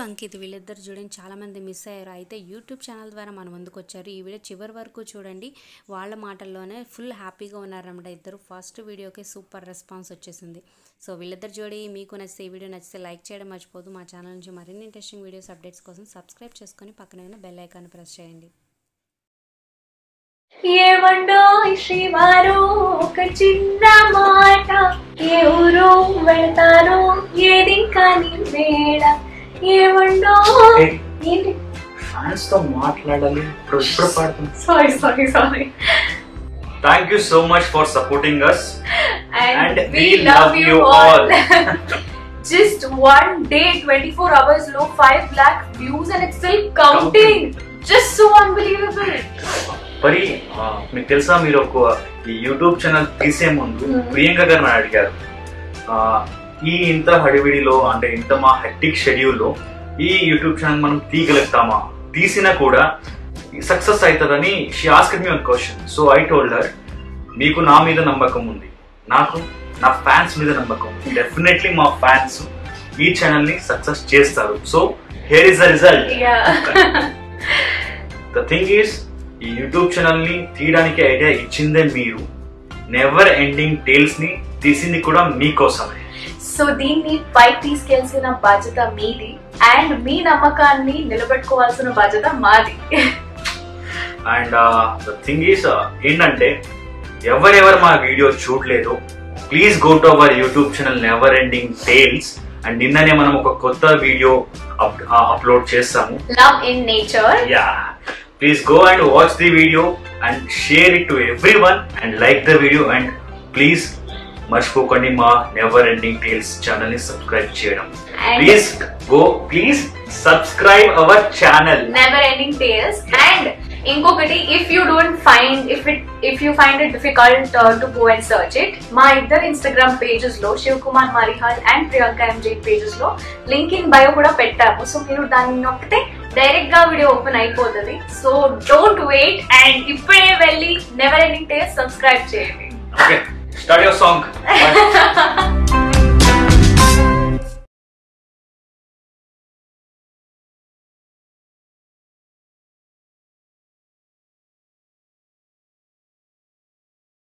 అంకిత్ వీళ్ళిద్దరు చూడండి చాలామంది మిస్ అయ్యారు అయితే యూట్యూబ్ ఛానల్ ద్వారా మన ముందుకు వచ్చారు ఈ వీడియో చివరి వరకు చూడండి వాళ్ళ మాటల్లోనే ఫుల్ హ్యాపీగా ఉన్నారన్నమాట ఇద్దరు ఫస్ట్ వీడియోకి సూపర్ రెస్పాన్స్ వచ్చేసింది సో వీళ్ళిద్దరు చూడి మీకు నచ్చితే ఈ వీడియో నచ్చితే లైక్ చేయడం మర్చిపోదు మా ఛానల్ నుంచి మరిన్ని ఇంట్రెస్టింగ్ వీడియోస్ అప్డేట్స్ కోసం సబ్స్క్రైబ్ చేసుకొని పక్కన ఉన్న బెల్ ఐకాన్ ప్రెస్ చేయండి ఏమండో శ్రీవారు ఒక చిన్న మాట ఏ ఊరు వెళతారో ఏది కానీ వేళ ఏమండో ఏయ్. ఏంటి ఫ్యాన్స్ తో మాట్లాడాలి ఇప్పుడు ఇప్పుడు పాడుతుంది sorry sorry sorry thank you so much for supporting us and And we we love love you you all all. Just one day twenty four hours లో five lakh views and it's still counting just so unbelievable మరి ఆ, మీకు తెలుసా మీరు ఒక ఈ YouTube channel తీసే ముందు Hmm. ప్రియాంక గారు నన్ను అడిగారు ఆ, ఈ ఇంత హడివిడిలో అంటే ఇంత మా హెక్టిక్ షెడ్యూల్లో ఈ యూట్యూబ్ ఛానల్ మనం తీయగలుగుతామా తీసినా కూడా సక్సెస్ అవుతుందని she ask me one question so I told her మీకు నా మీద నమ్మకం ఉంది నాకు నా ఫ్యాన్స్ మీద నమ్మకం ఉంది డెఫినెట్లీ మా ఫ్యాన్స్ ఈ ఛానల్ ని సక్సెస్ చేస్తారు so here is the result the thing is ఈ యూట్యూబ్ ఛానల్ ని తీయడానికి ఐడియా ఇచ్చిందే మీరు నెవర్ ఎండింగ్ టేల్స్ ని తీసింది కూడా మీకోసమే సో దీన్ని పైకి తీసుకెళ్సిన బాధ్యత మీది అండ్ మీ నమ్మకాన్ని నిలబెట్టుకోవాల్సిన బాధ్యత మాది అండ్ ద థింగ్ ఈస్ ఏంటంటే ఎవరెవరు మా వీడియో చూడలేదు please go to our YouTube channel never ending tales and నిన్ననే మనం ఒక కొత్త వీడియో అప్లోడ్ చేస్తాము love in nature yeah please go and watch the video and share it to every one and like the video and please మర్చిపోకండి మా never ending tales channel ని subscribe చేయడం And- please go please subscribe our channel never ending tales and ఇంకొకటి if you don't find if it if you find it difficult to go and search it మా ఇద్దరు Instagram pages లో Shiv Kumar Marihal and Priyanka MJ pages లో link in bio కూడా పెట్టాము so మీరు దాన్ని నొక్కితే డైరెక్ట్ గా వీడియో ఓపెన్ అయిపోతుంది సో డోంట్ వెయిట్ అండ్ ఇప్పుడే వెళ్ళి నెవర్ ఎండింగ్ టేల్స్ సబ్స్క్రైబ్ చేయండి ఓకే స్టార్ట్ యువర్ సాంగ్